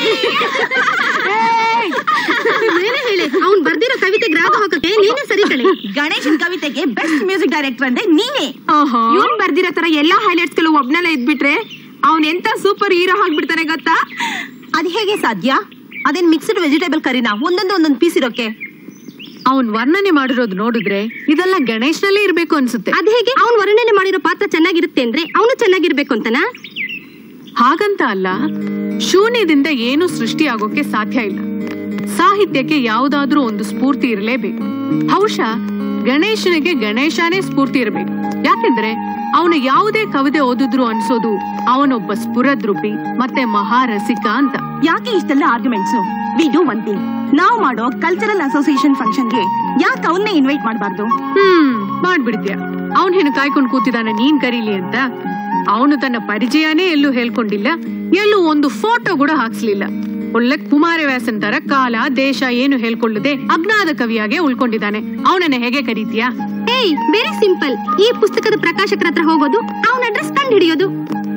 ನೀನೇ ಹೇಳಿ ಅವ್ನ್ ಬರ್ದಿರೋ ಕವಿತೆ ಗ್ರಾಹ ಹಾಕಕ್ಕೆ ನೀನೇ ಸರಿ ಕಣೆ ಗಣೇಶನ್ ಕವಿತೆಗೆ ಬೆಸ್ಟ್ ಮ್ಯೂಸಿಕ್ ಡೈರೆಕ್ಟರ್ ಅಂದ್ರೆ ನೀನೇ ಇವ್ನ್ ಬರ್ದಿರೋ ತರ ಎಲ್ಲಾ ಹೈಲೈಟ್ಸ್ ಗಳು ಒಬ್ನೆಲ್ಲ ಇದ್ಬಿಟ್ರೆ ಅವ್ನ್ ಎಂತ ಸೂಪರ್ ಹೀರೋ ಆಗ್ಬಿಡ್ತಾನೆ ಗೊತ್ತಾ ಅದ್ ಹೇಗೆ ಸಾಧ್ಯ ಅದೇನ್ ಮಿಕ್ಸ್ಡ್ ವೆಜಿಟೇಬಲ್ ಕರಿನಾ ಒಂದೊಂದು ಒಂದೊಂದು ಪೀಸ್ ಇರೋಕೆ ಅವನ್ ವರ್ಣನೆ ಮಾಡಿರೋದು ನೋಡಿದ್ರೆ ಇದೆಲ್ಲ ಗಣೇಶ್ನಲ್ಲೇ ಇರ್ಬೇಕು ಅನ್ಸುತ್ತೆ ಅದ್ ಹೇಗೆ ಅವ್ನ್ ವರ್ಣನೆ ಮಾಡಿರೋ ಪಾತ್ರ ಚೆನ್ನಾಗಿರುತ್ತೆ ಅಂದ್ರೆ ಅವನು ಚೆನ್ನಾಗಿರ್ಬೇಕು ಅಂತನಾ ಹಾಗಂತ ಅಲ್ಲ ಶೂನ್ಯದಿಂದ ಏನು ಸೃಷ್ಟಿ ಆಗೋಕೆ ಸಾಧ್ಯ ಇಲ್ಲ ಸಾಹಿತ್ಯಕ್ಕೆ ಯಾವುದಾದ್ರೂ ಒಂದು ಸ್ಫೂರ್ತಿ ಇರಲೇಬೇಕು ಬಹುಶಃ ಗಣೇಶನಿಗೆ ಗಣೇಶನೇ ಸ್ಫೂರ್ತಿ ಇರಬೇಕು ಯಾಕೆಂದ್ರೆ ಅವನು ಯಾವುದೇ ಕವಿತೆ ಓದಿದ್ರು ಅನ್ಸೋದು ಅವನೊಬ್ಬ ಸ್ಫುರದ್ರೂಪಿ ಮತ್ತೆ ಮಹಾರಸಿಕ ಅಂತ ಯಾಕೆ ಇಷ್ಟೆಲ್ಲ arguments we do one thing ನಾವು ಮಾಡೋ ಕಲ್ಚರಲ್ ಅಸೋಸಿಯೇಷನ್ ಫಂಕ್ಷನ್ಗೆ ಯಾಕೆ ಅವನ್ನೇ ಇನ್ವೈಟ್ ಮಾಡಬಾರ್ದು ಹ್ಮ್ ಮಾಡ್ಬಿಡ್ತೀಯ ಅವನ್ ಹೆಣ್ಣು ಕಾಯ್ಕೊಂಡು ಕೂತಿದಾನ ನೀನ್ ಕರೀಲಿ ಅಂತ ಅವನು ತನ್ನ ಪರಿಚಯನೇ ಎಲ್ಲೂ ಹೇಳ್ಕೊಂಡಿಲ್ಲ ಎಲ್ಲೂ ಒಂದು ಫೋಟೋ ಕೂಡ ಹಾಕ್ಸ್ಲಿಲ್ಲ ಒಳ್ಳೆ ಕುಮಾರವ್ಯಾಸನ್ ತರ ಕಾಲ ದೇಶ ಏನು ಹೇಳ್ಕೊಳ್ಳದೆ ಅಜ್ಞಾತ ಕವಿಯಾಗೆ ಉಳ್ಕೊಂಡಿದ್ದಾನೆ ಅವನನ್ನ ಹೇಗೆ ಕರೀತೀಯಾ ಏಯ್ ವೆರಿ ಸಿಂಪಲ್ ಈ ಪುಸ್ತಕದ ಪ್ರಕಾಶಕರ ಹತ್ರ ಹೋಗೋದು ಅವನ ಅಡ್ರೆಸ್ ಕಂಡು ಹಿಡಿಯೋದು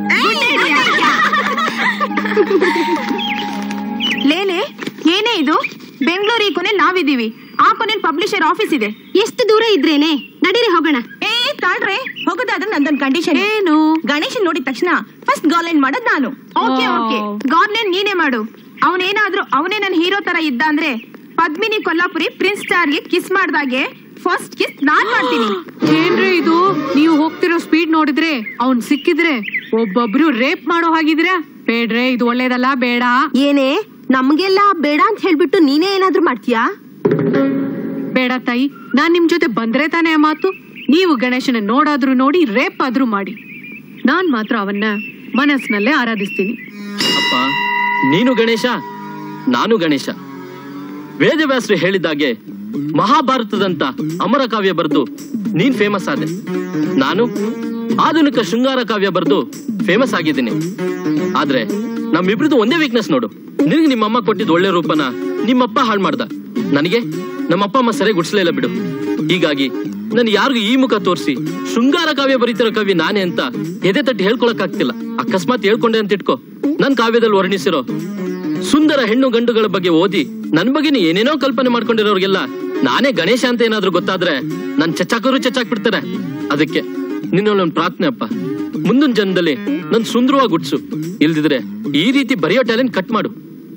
ಲೇಲೆ ಏನೇ ಇದು ಬೆಂಗಳೂರು ಈ ಕೊನೆ ನಾವಿದೀವಿ ಆ ಕೊನೆ ಪಬ್ಲಿಷರ್ ಆಫೀಸ್ ಇದೆ ಎಷ್ಟು ದೂರ ಇದ್ರೇನೆ ನಡೀರಿ ಹೋಗೋಣ ಏ ತಾಳ್ರೆ ಹೋಗೋದಾದ್ರೆ ನಂದೊಂದು ಕಂಡೀಷನ್ ಏನು ಗಣೇಶನ್ ನೋಡಿದ ತಕ್ಷಣ ಫಸ್ಟ್ ಗಾರ್ಲೆಂಡ್ ಮಾಡೋದ್ ನಾನು ಓಕೆ ಓ. ಓಕೆ ಗಾರ್ಲೆನ್ ನೀನೇ ಮಾಡು ಅವನೇನಾದ್ರೂ ಅವನೇ ನನ್ನ ಹೀರೋ ತರ ಇದ್ದ ಅಂದ್ರೆ ಪದ್ಮಿನಿ ಕೊಲ್ಲಾಪುರಿ ಪ್ರಿನ್ಸ್ ಸ್ಟಾರ್ಗೆ ಕಿಸ್ ಮಾಡ್ದಾಗೆ ಫಸ್ಟ್ ಕಿಸ್ ನಾನ್ ಮಾಡ್ತೀನಿ ಏನ್ರಿ ಇದು ನೀವು ಹೋಗ್ತಿರೋ ಸ್ಪೀಡ್ ನೋಡಿದ್ರೆ ಅವ್ನ್ ಸಿಕ್ಕಿದ್ರೆ ಒಬ್ಬೊಬ್ರು ರೇಪ್ ಮಾಡೋ ಹಾಗಿದ್ರೆ ಬೇಡ್ರೆ ಇದು ಒಳ್ಳೇದಲ್ಲ ಬೇಡ ಏನೇ ನಮ್ಗೆಲ್ಲ ಬೇಡ ಅಂತ ಹೇಳ್ಬಿಟ್ಟು ನೀನೇ ಏನಾದ್ರೂ ಮಾಡ್ತೀಯಾ ಬೇಡ ತಾಯಿ ನಾನ್ ನಿಮ್ ಜೊತೆ ಬಂದ್ರೆ ತಾನೇ ಆ ಮಾತು ನೀವು ಗಣೇಶನ ನೋಡಾದ್ರೂ ನೋಡಿ ರೇಪ್ ಆದ್ರೂ ಮಾಡಿ ನಾನ್ ಮಾತ್ರ ಅವನ್ನ ಮನಸ್ಸಿನಲ್ಲೇ ಆರಾಧಿಸ್ತೀನಿ ಅಪ್ಪ ನೀನು ಗಣೇಶ ನಾನು ಗಣೇಶ ವೇದವ್ಯಾಸರು ಹೇಳಿದಾಗೆ ಮಹಾಭಾರತದಂತ ಅಮರ ಕಾವ್ಯ ಬರೆದು ನೀನ್ ಫೇಮಸ್ ಆದೆ ನಾನು ಆಧುನಿಕ ಶೃಂಗಾರ ಕಾವ್ಯ ಬರೆದು ಫೇಮಸ್ ಆಗಿದ್ದೀನಿ ಆದ್ರೆ ನಮ್ಮಿಬ್ರದ್ದು ಒಂದೇ ವೀಕ್ನೆಸ್ ನೋಡು ನಿನಗೆ ನಿಮ್ಮಮ್ಮ ಕೊಟ್ಟಿದ್ ಒಳ್ಳೆ ರೂಪನ ನಿಮ್ಮಪ್ಪ ಹಾಳು ಮಾಡ್ದ ನನಗೆ ನಮ್ಮಪ್ಪ ಅಮ್ಮ ಸರಿಯಾಗಿ ಗುಡ್ಸ್ಲಿಲ್ಲ ಬಿಡು ಹೀಗಾಗಿ ನಾನು ಯಾರಿಗೂ ಈ ಮುಖ ತೋರಿಸಿ ಶೃಂಗಾರ ಕಾವ್ಯ ಬರೀತಿರೋ ಕವಿ ನಾನೇ ಅಂತ ಎದೆ ತಟ್ಟಿ ಹೇಳ್ಕೊಳಕ್ ಆಗ್ತಿಲ್ಲ ಅಕಸ್ಮಾತ್ ಹೇಳ್ಕೊಂಡೆ ಅಂತ ಇಟ್ಕೋ ನನ್ ಕಾವ್ಯದಲ್ಲಿ ವರ್ಣಿಸಿರೋ ಸುಂದರ ಹೆಣ್ಣು ಗಂಡುಗಳ ಬಗ್ಗೆ ಓದಿ ನನ್ ಬಗ್ಗೆ ಏನೇನೋ ಕಲ್ಪನೆ ಮಾಡ್ಕೊಂಡಿರೋರ್ಗೆಲ್ಲ ನಾನೇ ಗಣೇಶ ಅಂತ ಏನಾದ್ರೂ ಗೊತ್ತಾದ್ರೆ ನನ್ ಚಚ್ಚಾಕರು ಚಚ್ಚಾಕ್ ಬಿಡ್ತಾರೆ ಅದಕ್ಕೆ ನಿನ್ನೊಂದು ಪ್ರಾರ್ಥನೆ ಅಪ್ಪ ಮುಂದಿನ ಜನ್ಮದಲ್ಲಿ ನನ್ ಸುಂದರವಾಗಿ ಗುಡ್ಸು ಇಲ್ದಿದ್ರೆ ಈ ರೀತಿ ಬರೆಯೋ ಟ್ಯಾಲೆಂಟ್ ಕಟ್ ಮಾಡು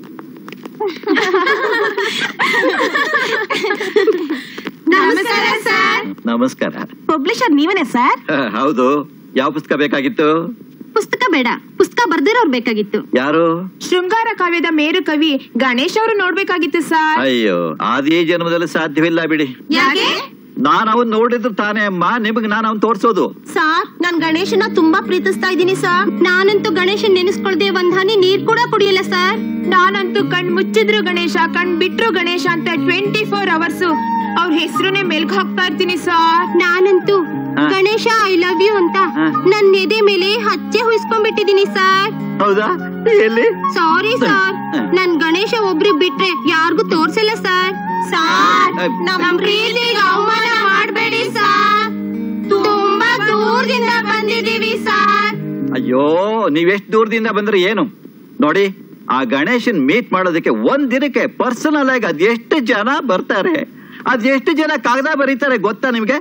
ನಮಸ್ಕಾರ ಸರ್ ನಮಸ್ಕಾರ ಪಬ್ಲಿಷರ್ ನೀವೇನೆ ಸರ್ ಹ, ಹೌದು ಯಾವ ಪುಸ್ತಕ ಬೇಕಾಗಿತ್ತು ಪುಸ್ತಕ ಬೇಡ ಪುಸ್ತಕ ಬರ್ದಿರೋರ್ ಬೇಕಾಗಿತ್ತು ಯಾರು ಶೃಂಗಾರ ಕಾವ್ಯದ ಮೇರು ಕವಿ ಗಣೇಶ್ ಅವರು ನೋಡ್ಬೇಕಾಗಿತ್ತು ಸರ್ ಅಯ್ಯೋ ಅದೇ ಜನ್ಮದಲ್ಲಿ ಸಾಧ್ಯವಿಲ್ಲ ಬಿಡಿ ಯಾಕೆ ನಾನು ಅವನ್ ನೋಡಿದ್ರು ತಾನೇ ಅಮ್ಮ ನಿಮಗೆ ನಾನು ಅವನ್ ತೋರ್ಸೋದು ಸಾರ್ ನಾನ್ ಗಣೇಶನ ತುಂಬಾ ಪ್ರೀತಿಸ್ತಾ ಇದ್ದೀನಿ ಸರ್ ನಾನಂತೂ ಗಣೇಶನ್ ನೆನೆಸ್ಕೊಳ್ದೆ ಒಂದ್ ಹನಿ ನೀರ್ ಕೂಡ ಕುಡಿಯಲ್ಲ ಸರ್ ನಾನಂತೂ ಕಣ್ ಮುಚ್ಚಿದ್ರು ಗಣೇಶ ಕಣ್ ಬಿಟ್ರು ಗಣೇಶ ಅಂತ ಟ್ವೆಂಟಿ ಫೋರ್ ಅವರ್ಸ್ ಅವ್ರ ಹೆಸರುನೇ ಮೆಲ್ಕ್ ಹಾಕ್ತಾ ಇರ್ತೀನಿ ಸರ್ ನಾನಂತೂ ಹಾ. ಗಣೇಶ ಐ ಲವ್ ಯು ಅಂತ ಹಾ. ನನ್ ಎದೆ ಮೇಲೆ ಹಚ್ಚೆ ಹುಯ್ಸ್ಕೊಂಡ್ಬಿಟ್ಟಿದೀನಿ ಸರ್ ಹೌದಾ ಎಲ್ಲಿ ಸಾರಿ ಸರ್ ಹಾ. ನನ್ ಗಣೇಶ ಒಬ್ರಿಗೆ ಬಿಟ್ರೆ ಯಾರಿಗೂ ತೋರ್ಸಲ್ಲ ಸರ್ ಸಾರ್ ಅಹ್, ನಮ್ ಪ್ರೀತಿಗೆ ಅವಮಾನ ಮಾಡ್ಬೇಡಿ ಸರ್ ತುಂಬಾ ದೂರದಿಂದ ಬಂದಿದೀವಿ ಸರ್ ಅಯ್ಯೋ ನೀವೆಷ್ಟು ದೂರದಿಂದ ಬಂದ್ರೆ ಏನು ನೋಡಿ ಆ ಗಣೇಶನ್ ಮೀಟ್ ಮಾಡೋದಕ್ಕೆ ಒಂದ್ ದಿನಕ್ಕೆ ಪರ್ಸನಲ್ ಆಗಿ ಅದೆಷ್ಟು ಜನ ಬರ್ತಾರೆ ಅದೆಷ್ಟು ಜನ ಕಾಗದ ಬರೀತಾರೆ ಗೊತ್ತಾ ನಿಮ್ಗೆ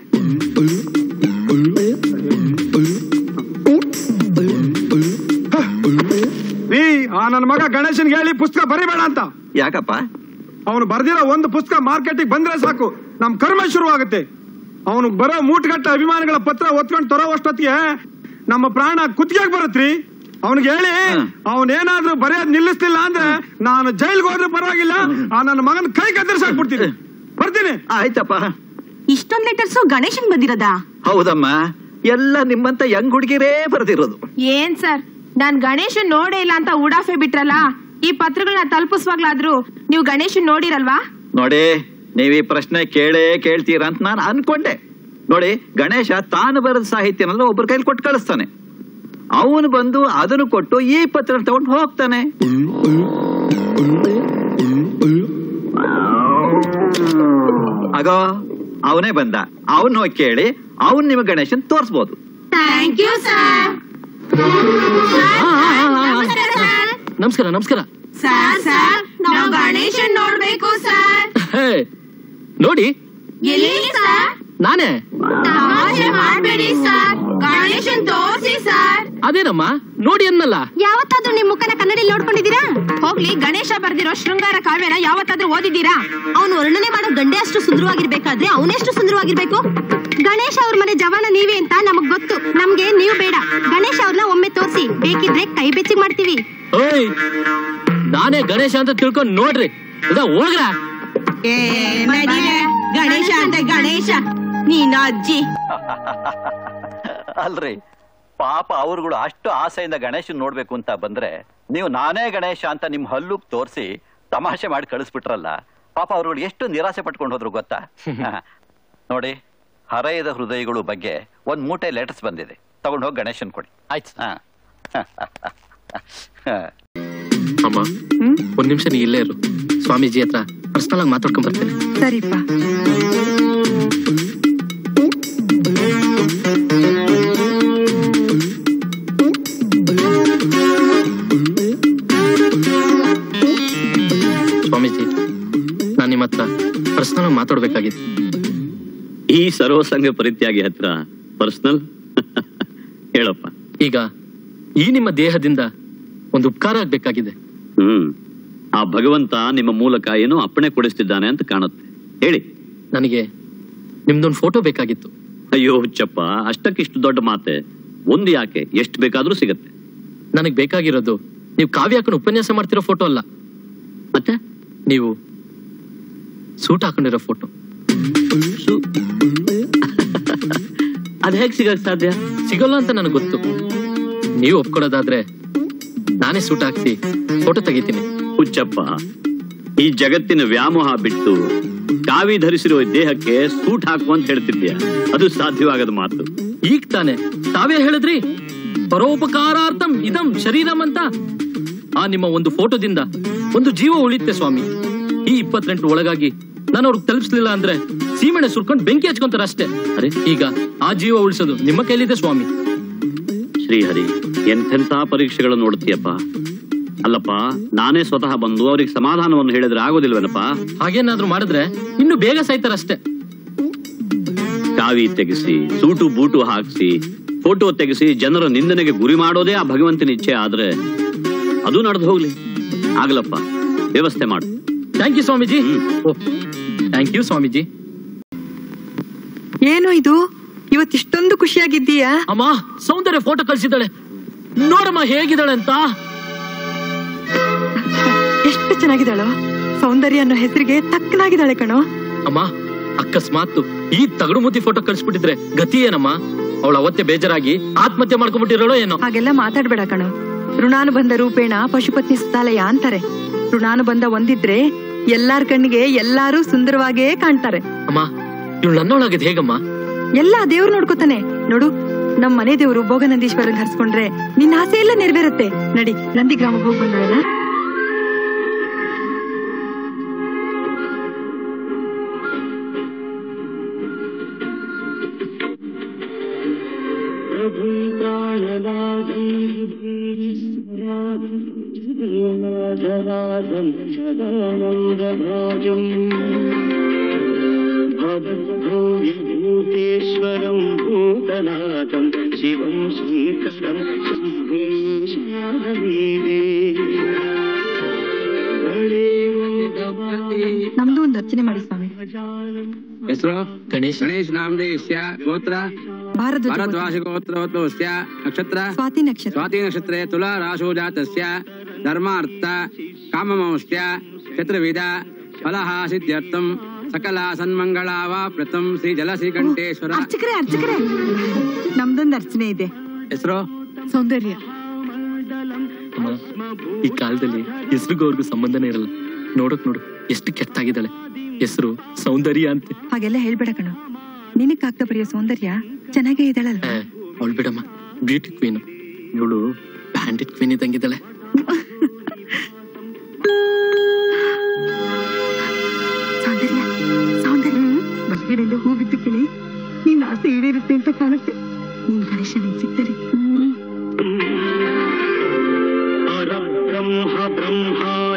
ನೀ ಆ ನನ್ನ ಮಗ ಗಣೇಶನ್ಗೆ ಹೇಳಿ ಪುಸ್ತಕ ಬರಿಬೇಡ ಅಂತ ಯಾಕಪ್ಪ ಅವನು ಬರ್ದಿರೋ ಒಂದು ಪುಸ್ತಕ ಮಾರ್ಕೆಟಿಗೆ ಬಂದ್ರೆ ಸಾಕು ನಮ್ ಕರ್ಮ ಶುರುವಾಗುತ್ತೆ ಅವನು ಬರೋ ಮೂಟ್ಗಟ್ಟ ಅಭಿಮಾನಿಗಳ ಪತ್ರ ಒತ್ಕೊಂಡು ತರೋ ಅಷ್ಟೊತ್ತಿಗೆ ನಮ್ಮ ಪ್ರಾಣ ಕುತ್ತಿಗೆ ಬರುತ್ತ್ರಿ ಅವನಿಗೆ ಹೇಳಿ ಹ್ಮ್. ಅವನೇನಾದ್ರೂ ಬರೆಯೋದ್ ನಿಲ್ಲಿಸ್ಲಿಲ್ಲ ಅಂದ್ರೆ ನಾನು ಜೈಲ್ಗೆ ಹೋದ್ರೂ ಪರವಾಗಿಲ್ಲ ಆ ನನ್ನ ಮಗನ ಕೈ ಕತ್ತರಿಸಾಕ್ಬಿಡ್ತೀನಿ ಬರ್ತೀನಿ ಆಯ್ತಪ್ಪ ಇಷ್ಟೊಂದ್ ಲೆಟರ್ಸ್ ಗಣೇಶನ್ ಬಂದಿರೋದಾ ಹೌದಮ್ಮ ಎಲ್ಲ ನಿಮ್ಮಂತ ಯಂಗ್ ಹುಡುಗಿರೇ ಬರ್ದಿರೋದು ಏನ್ ಸರ್ ನಾನ್ ಗಣೇಶನ್ ನೋಡೇ ಇಲ್ಲ ಅಂತ ಉಡಾಫೆ ಬಿಟ್ರಲ್ಲ ಈ ಪತ್ರಗಳನ್ನ ತಲುಪಿಸುವಾಗ್ಲಾದ್ರೂ ನೀವು ಗಣೇಶನ್ ನೋಡಿರಲ್ವಾ ನೋಡಿ ನೀವ್ ಈ ಪ್ರಶ್ನೆ ಕೇಳೇ ಕೇಳ್ತೀರಾ ಅಂತ ನಾನು ಅನ್ಕೊಂಡೆ ನೋಡಿ ಗಣೇಶ ತಾನು ಬರೆದ ಸಾಹಿತ್ಯನೆಲ್ಲ ಒಬ್ಬರ ಕೈಲಿ ಕೊಟ್ಟು ಕಳಿಸ್ತಾನೆ ಅವನು ಬಂದು ಅದನ್ನು ಕೊಟ್ಟು ಈ ಪತ್ರ ತಗೊಂಡು ಹೋಗ್ತಾನೆ ಆಗೋ ಅವನೇ ಬಂದ ಅವನ್ ಹೋಗಿ ಕೇಳಿ ಅವನ್ ನಿಮಗೆ ಗಣೇಶನ್ ತೋರ್ಸ್ಬೋದು ಥ್ಯಾಂಕ್ ಯು ಸರ್ ನಮಸ್ಕಾರ ನಮಸ್ಕಾರ ಸರ್ ಸರ್ ನಾವು ಗಣೇಶನ್ ನೋಡ್ಬೇಕು ಸರ್ ಹೇ, ನೋಡಿ ಎಲ್ಲಿ ಸರ್ ನಾನೇ ತಮಾಷೆ ಮಾಡ್ಬೇಡಿ ಸರ್ ಗಣೇಶನ್ ತೋರ್ಸಿ ಸರ್ ಅದೇನಮ್ಮ ನೋಡಿ ಅನ್ನಲ್ಲ ಯಾವತ್ತಾದ್ರೂ ನಿಮ್ ಮುಖನ ಕನ್ನಡಿ ನೋಡ್ಕೊಂಡಿದ್ದೀರಾ ಹೋಗ್ಲಿ ಗಣೇಶ ಬರ್ದಿರೋ ಶೃಂಗಾರ ಕಾವ್ಯನ ಯಾವತ್ತಾದ್ರೂ ಓದಿದ್ದೀರಾ ಅವ್ನು ವರ್ಣನೆ ಮಾಡೋ ಗಂಡೆ ಅಷ್ಟು ಸುಂದರವಾಗಿರ್ಬೇಕಾದ್ರೆ ಅವನೆಷ್ಟು ಸುಂದರವಾಗಿರ್ಬೇಕು ಗಣೇಶ ಅವ್ರ ಮನೆ ಜವಾನ ನೀವೇ ಅಂತ ನಮಗ್ ಗೊತ್ತು ನಮ್ಗೆ ನೀವು ಬೇಡ ಗಣೇಶ ಅವ್ರನ್ನ ಒಮ್ಮೆ ತೋರ್ಸಿ ಬೇಕಿದ್ರೆ ಕೈ ಬೆಚ್ಚಿಗೆ ಮಾಡ್ತೀವಿ ಓಯ್ ನಾನೇ ಗಣೇಶ ಅಂತ ತಿಳ್ಕೊಂಡ್ ನೋಡ್ರಿ ಇದ ಹೋಗ್ರ ಗಣೇಶ ಅಂತ ಗಣೇಶ ನೀನ್ ಅಜ್ಜಿ ಅಲ್ರಿ ಪಾಪ ಅವ್ರುಗಳು ಅಷ್ಟು ಆಸೆಯಿಂದ ಗಣೇಶನ್ ನೋಡ್ಬೇಕು ಅಂತ ಬಂದ್ರೆ ನೀವು ನಾನೇ ಗಣೇಶ ಅಂತ ನಿಮ್ ಹಲ್ಲುಗ್ ತೋರಿಸಿ ತಮಾಷೆ ಮಾಡಿ ಕಳಿಸ್ಬಿಟ್ರಲ್ಲ ಪಾಪ ಅವ್ರುಗಳು ಎಷ್ಟು ನಿರಾಸೆ ಪಟ್ಕೊಂಡು ಹೋದ್ರು ಗೊತ್ತಾ ನೋಡಿ ಹರೆಯದ ಹೃದಯಗಳು ಬಗ್ಗೆ ಒಂದ್ ಮೂಟೆ ಲೆಟರ್ಸ್ ಬಂದಿದೆ ತಗೊಂಡು ಹೋಗಿ ಗಣೇಶನ್ ಕೊಡಿ ಆಯ್ತು ಹಾ ಅಮ್ಮ ಒಂದ್ ನಿಮಿಷ ನೀ ಇಲ್ಲೇ ಇರು ಸ್ವಾಮೀಜಿ ಹತ್ರ ಪರ್ಸನಲ್ ಆಗಿ ಮಾತಾಡ್ಕೊಂಡ್ ಬರ್ತೇನೆ ಸರಿಪ್ಪ ಸ್ವಾಮೀಜಿ ನಾನ್ ನಿಮ್ಮ ಹತ್ರ ಪರ್ಸನಲ್ ಆಗಿ ಮಾತಾಡ್ಬೇಕಾಗಿದೆ ಈ ಸರ್ವಸಂಗ ಪರಿತ್ಯಾಗಿ ಹತ್ರ ಪರ್ಸನಲ್ ಹೇಳಪ್ಪ ಈಗ ಈ ನಿಮ್ಮ ದೇಹದಿಂದ ಒಂದು ಉಪಕಾರ ಆಗ್ಬೇಕಾಗಿದೆ ಹ್ಮ್ ಆ ಭಗವಂತ ನಿಮ್ಮ ಮೂಲಕ ಏನೋ ಅಪ್ಪಣೆ ಕೊಡಿಸ್ತಿದ್ದಾನೆ ಅಂತ ಕಾಣುತ್ತೆ ಹೇಳಿ ನನಗೆ ನಿಮ್ದೊಂದು ಫೋಟೋ ಬೇಕಾಗಿತ್ತು ಅಯ್ಯೋ ಹುಚ್ಚಪ್ಪ ಅಷ್ಟಕ್ಕಿಷ್ಟು ದೊಡ್ಡ ಮಾತೆ ಒಂದು ಯಾಕೆ ಎಷ್ಟು ಬೇಕಾದ್ರೂ ಸಿಗತ್ತೆ ನನಗೆ ಬೇಕಾಗಿರೋದು ನೀವು ಕಾವ್ಯ ಹಾಕೊಂಡು ಉಪನ್ಯಾಸ ಮಾಡ್ತಿರೋ ಫೋಟೋ ಅಲ್ಲ ಮತ್ತೆ ನೀವು ಸೂಟ್ ಹಾಕೊಂಡಿರೋ ಫೋಟೋ ಅದ್ ಹೇಗ್ ಸಿಗಕ್ ಸಾಧ್ಯ ಸಿಗೋಲ್ಲ ಅಂತ ನನಗೆ ಗೊತ್ತು ನೀವು ಒಪ್ಕೊಳ್ಳೋದಾದ್ರೆ ನಾನೇ ಸೂಟ್ ಹಾಕ್ಸಿ ಫೋಟೋ ತೆಗಿತೀನಿ ಹುಚ್ಚಪ್ಪ ಈ ಜಗತ್ತಿನ ವ್ಯಾಮೋಹ ಬಿಟ್ಟು ಕಾವಿ ಧರಿಸಿರುವ ದೇಹಕ್ಕೆ ಸೂಟ್ ಹಾಕು ಅಂತ ಹೇಳ್ತಿದ್ಯಾ ಅದು ಸಾಧ್ಯವಾಗದ ಮಾತು ಈಗ ತಾನೆ ತಾವೇ ಹೇಳಿದ್ರಿ ಪರೋಪಕಾರಾರ್ಥಂ ಇದಂ ಶರೀರಂ ಅಂತ ಆ ನಿಮ್ಮ ಒಂದು ಫೋಟೋದಿಂದ ಒಂದು ಜೀವ ಉಳಿಯುತ್ತೆ ಸ್ವಾಮಿ ಈ ಇಪ್ಪತ್ತೆಂಟು ಒಳಗಾಗಿ ನಾನು ಅವ್ರಿಗೆ ತಲುಪಿಸ್ಲಿಲ್ಲ ಅಂದ್ರೆ ಸೀಮೆಣ್ಣೆ ಸುರ್ಕೊಂಡು ಬೆಂಕಿ ಹಚ್ಕೊಂತಾರ ಅಷ್ಟೇ ಅರೆ ಈಗ ಆ ಜೀವ ಉಳಿಸೋದು ನಿಮ್ಮ ಕೈಲಿದೆ ಸ್ವಾಮಿ ಶ್ರೀಹರಿ ಎಂತೆಂಥ ಪರೀಕ್ಷೆಗಳನ್ನು ನೋಡ್ತೀಯಪ್ಪ ಅಲ್ಲಪ್ಪ ನಾನೇ ಸ್ವತಃ ಬಂದು ಅವ್ರಿಗೆ ಸಮಾಧಾನವನ್ನು ಹೇಳಿದ್ರೆ ಆಗೋದಿಲ್ವೇನಪ್ಪ ಹಾಗೇನಾದ್ರೂ ಮಾಡಿದ್ರೆ ಇನ್ನು ಬೇಗ ಸಾಯ್ತಾರಷ್ಟೇ ಕಾವಿ ತೆಗೆಸಿ ಸೂಟು ಬೂಟು ಹಾಕಿಸಿ ಫೋಟೋ ತೆಗೆಸಿ ಜನರ ನಿಂದನೆಗೆ ಗುರಿ ಮಾಡೋದೇ ಆ ಭಗವಂತನ ಇಚ್ಛೆ ಆದ್ರೆ ಅದು ನಡೆದು ಹೋಗ್ಲಿ ಆಗ್ಲಪ್ಪ ವ್ಯವಸ್ಥೆ ಮಾಡು ಥ್ಯಾಂಕ್ ಯು ಸ್ವಾಮೀಜಿ ಹ್ಮ್. ಓ ಥ್ಯಾಂಕ್ ಯು ಸ್ವಾಮೀಜಿ ಏನು ಇದು ಇವತ್ತಿಷ್ಟೊಂದು ಖುಷಿಯಾಗಿದ್ದೀಯಾ ಅಮ್ಮ ಸೌಂದರ್ಯ ಫೋಟೋ ಕಳ್ಸಿದ್ದಾಳೆ ನೋಡಮ್ಮ ಹೇಗಿದ್ದಾಳೆ ಅಂತ ಎಷ್ಟು ಚೆನ್ನಾಗಿದ್ದಾಳೋ ಸೌಂದರ್ಯ ಅನ್ನೋ ಹೆಸರಿಗೆ ತಕ್ಕನಾಗಿದ್ದಾಳೆ ಕಣೋ ಅಮ್ಮ ಅಕಸ್ಮಾತ್ ಈ ತಗಡು ಮುದ್ದಿ ಫೋಟೋ ಕಳ್ಸಿಬಿಟ್ಟಿದ್ರೆ ಗತಿ ಏನಮ್ಮ ಅವಳು ಅವತ್ತೇ ಬೇಜಾರಾಗಿ ಆತ್ಮಹತ್ಯೆ ಮಾಡ್ಕೊಂಡ್ಬಿಟ್ಟಿರೋಳೋ ಏನೋ ಹಾಗೆಲ್ಲ ಮಾತಾಡ್ಬೇಡ ಕಣೋ ಋಣಾನುಬಂಧ ರೂಪೇಣ ಪಶುಪತ್ನಿ ಸುತಾಲಯ ಅಂತಾರೆ ಋಣಾನುಬಂಧ ಒಂದಿದ್ರೆ ಎಲ್ಲಾರ್ ಕಣ್ಣಿಗೆ ಎಲ್ಲಾರು ಸುಂದರವಾಗೇ ಕಾಣ್ತಾರೆ ಅಮ್ಮ ಇವಳು ನನ್ನೊಳಗಿದ್ ಹೇಗಮ್ಮ ಎಲ್ಲ ದೇವ್ರು ನೋಡ್ಕೋತಾನೆ ನೋಡು ನಮ್ ಮನೆ ದೇವ್ರು ಭೋಗನಂದೀಶ್ವರನ್ ಹರ್ಸ್ಕೊಂಡ್ರೆ ನಿನ್ನ ಆಸೆ ಎಲ್ಲ ನೆರವೇರುತ್ತೆ ನಡಿ ನಂದಿ ಗ್ರಾಮಕ್ಕೆ ಹೋಗ್ ಬಂದ್ರಲ್ಲ भूतेश्वरं भूतनाथं शिवं शङ्करं ನಮ್ದು ಒಂದ್ ಅರ್ಚನೆ ಮಾಡಿ ಸ್ವಾಮಿ ಹೆಸರು ಗಣೇಶ್ ಗಣೇಶ್ ನಾಮದೇಶ್ಯ ಗೋತ್ರ ಭಾರತ ಭರದ್ವಾಜ ಗೋತ್ರೋದ್ಭವಸ್ಯ ನಕ್ಷತ್ರ ಸ್ವಾತಿ ನಕ್ಷತ್ರ ಸ್ವಾತಿ ನಕ್ಷತ್ರೆ ತುಲಾ ರಾಶೋ ಜಾತಸ್ಯ ಧರ್ಮಾರ್ಥ ಕಾಮಮೌಷ್ಟ್ಯ ಚತುರ್ವಿಧ ಫಲಹ ಸಿದ್ಧ್ಯರ್ಥಂ ಸಕಲ ಸನ್ಮಂಗಳಾವಾಪ್ರತಂ ಶ್ರೀ ಜಲಶ್ರೀಕಂಠೇಶ್ವರ ಅರ್ಚಕರೇ ಅರ್ಚಕರೇ ನಮ್ದೊಂದ್ ಅರ್ಚನೆ ಇದೆ ಹೆಸರು ಸೌಂದರ್ಯ ಅಮ್ಮ ಈ ಕಾಲದಲ್ಲಿ ಹೆಸರಿಗೂ ಅವ್ರಿಗೂ ಸಂಬಂಧನೇ ಇರಲ್ಲ ನೋಡಕ್ ನೋಡು ಎಷ್ಟು ಕೆಟ್ಟಾಗಿದ್ದಾಳೆ ಹೆಸರು ಸೌಂದರ್ಯ ಅಂತೆ ಹಾಗೆಲ್ಲ ಹೇಳ್ಬೇಡ ಕಣೋ ನಿನಗ್ ಕಾಗ್ದ ಬರೆಯೋ ಸೌಂದರ್ಯ ಚೆನ್ನಾಗೇ ಇದ್ದಾಳಲ್ಲ ಅವಳು ಬಿಡಮ್ಮ ಬ್ಯೂಟಿ ಕ್ವೀನ್ ಇವಳು ಬ್ಯಾಂಡಿಟ್ ಕ್ವೀನ್ ಇದ್ದಂಗಿದ್ದಾಳೆ ಸೌಂದರ್ಯ ಸೌಂದರ್ಯ ಬಸ್ಗಡೆಯಿಂದ ಹೂ ಬಿದ್ದು ಕೇಳಿ ನಿನ್ನ ಆಸೆ ಈಡೇರುತ್ತೆ ಅಂತ ಕಾಣುತ್ತೆ ನೀನ್ ಗಣೇಶ ನಿನ್ ಸಿಗ್ತಾರೆ परब्रह्म ब्रह्मा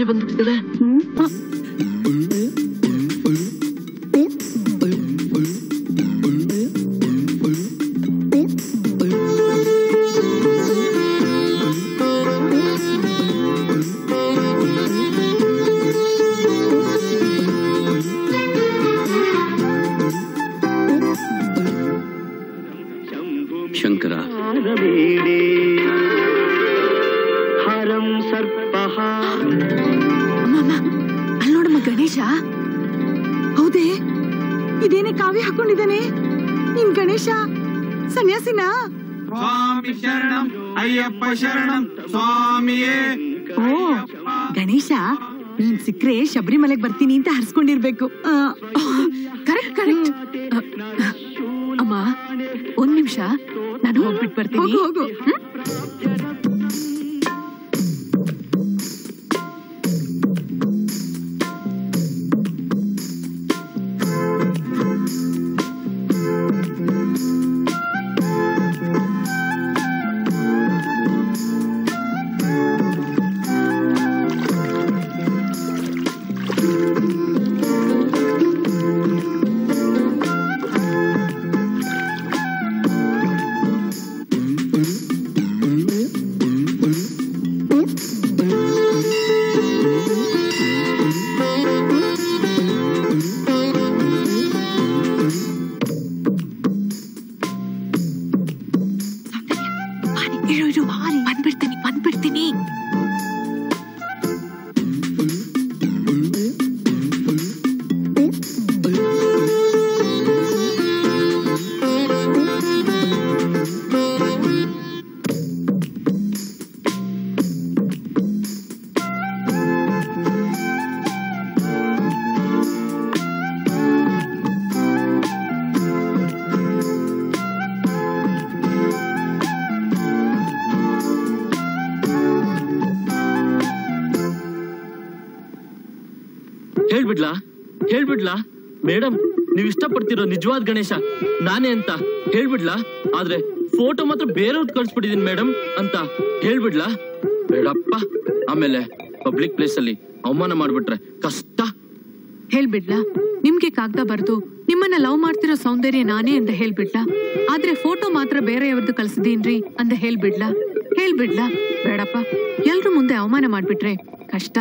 ಪೂಜೆ ಬಂದ್ಬಿಟ್ಟಿದೆ ಶಂಕರ वीडे हरं सर्पः ಅಮ್ಮ ಅಲ್ಲಿ ನೋಡಮ್ಮ ಗಣೇಶ ಹೌದೇ ಇದೇನೇ ಕಾವಿ ಹಾಕೊಂಡಿದ್ದಾನೆ ನಿನ್ ಗಣೇಶ ಸನ್ಯಾಸಿನಾ ಸ್ವಾಮಿ ಶರಣಂ ಅಯ್ಯಪ್ಪ ಶರಣಂ ಸ್ವಾಮಿಯೇ ಓ ಗಣೇಶ ನೀನ್ ಸಿಕ್ರೆ ಶಬರಿಮಲೆಗ್ ಬರ್ತೀನಿ ಅಂತ ಹರ್ಸ್ಕೊಂಡಿರ್ಬೇಕು ಕರೆಕ್ಟ್ ಕರೆಕ್ಟ್ ಅಮ್ಮ ಒಂದ್ ನಿಮಿಷ ನಾನು ಹೋಗ್ಬಿಟ್ಟು ಬರ್ತೀನಿ ಹೋಗು ಇರು ಇರು ಬಂದ್ಬಿಡ್ತೀನಿ ಬಂದ್ಬಿಡ್ತೀನಿ ಹೇಳ್ಬಿಡ್ಲಾ ಹೇಳ್ಬಿಡ್ಲಾ ಮೇಡಮ್ ನೀವ್ ಇಷ್ಟಪಡ್ತಿರೋ ನಿಜವಾದ ಗಣೇಶ ನಾನೇ ಅಂತ ಹೇಳ್ಬಿಡ್ಲಾ ಆದ್ರೆ ಫೋಟೋ ಮಾತ್ರ ಬೇರೆಯವ್ರದ್ ಕಳ್ಸ್ಬಿಟ್ಟಿದೀನಿ ಮೇಡಮ್ ಅಂತ ಹೇಳ್ಬಿಡ್ಲಾ ಬೇಡಪ್ಪ ಆಮೇಲೆ ಪಬ್ಲಿಕ್ ಪ್ಲೇಸ್ ಅಲ್ಲಿ ಅವಮಾನ ಮಾಡ್ಬಿಟ್ರೆ ಕಷ್ಟ ಹೇಳ್ಬಿಡ್ಲಾ ನಿಮ್ಗೆ ಕಾಗ್ದ ಬರ್ದು ನಿಮ್ಮನ್ನ ಲವ್ ಮಾಡ್ತಿರೋ ಸೌಂದರ್ಯ ನಾನೇ ಅಂತ ಹೇಳ್ಬಿಡ್ಲಾ ಆದ್ರೆ ಫೋಟೋ ಮಾತ್ರ ಬೇರೆಯವ್ರದ್ದು ಕಳ್ಸಿದೀನ್ರಿ ಅಂತ ಹೇಳ್ಬಿಡ್ಲಾ ಹೇಳ್ಬಿಡ್ಲಾ ಬೇಡಪ್ಪ ಎಲ್ರು ಮುಂದೆ ಅವಮಾನ ಮಾಡ್ಬಿಟ್ರೆ ಕಷ್ಟ